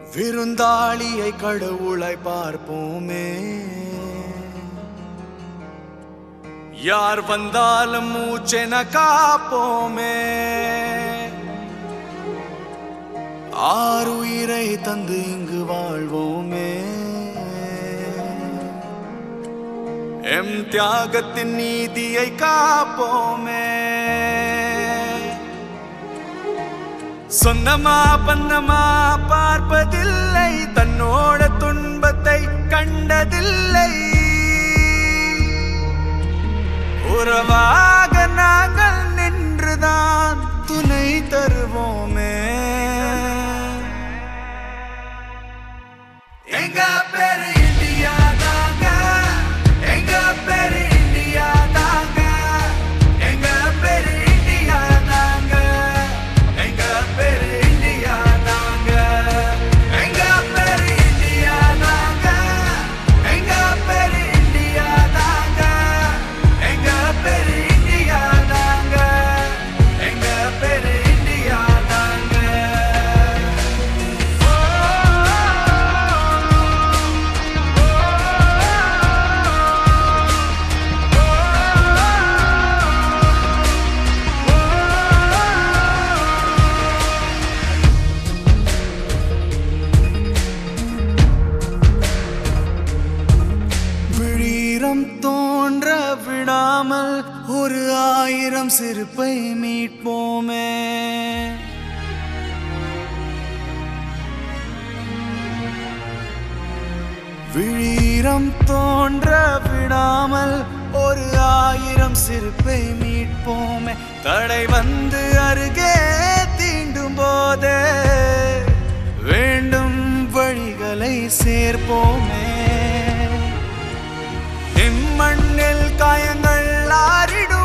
விருந்தாளியை கடவுளை பார்ப்போமே யார் வந்தாலும் மூச்சென காப்போமே ஆறுயிரை தந்து இங்கு வாழ்வோமே எம் தியாகத்தின் நீதியை காப்போமே சொந்தமா பந்தமா பார்ப்பதில்லை தன்னோட துன்பத்தை கண்டதில்லை உறவாக நாங்கள் நின்றுதான் துணை தருவோமே எங்க பேரு இந்தியா தாங்க எங்க பேரு இந்தியா தாங்க எங்க பேரு இந்தியா தாங்க எங்க பேரு இந்தியா தாங்க எங்க பேரு இந்தியா தாங்க எங்க பேரு இந்தியா தாங்க எங்க பேரு இந்தியா தாங்க எங்க பேரு இந்தியா தாங்க விழீரம் தோன்ற விடாமல் ஒரு ஆயிரம் சிறுப்பை மீட்போமே விழீரம் தோன்ற விடாமல் ஒரு ஆயிரம் சிறுப்பை மீட்போமே தடை வந்து அருகே தீண்டும் போதே வேண்டும் வழிகளை சேர்ப்போமே இம்மண்ணில் காயங்கள் ஆறிடும்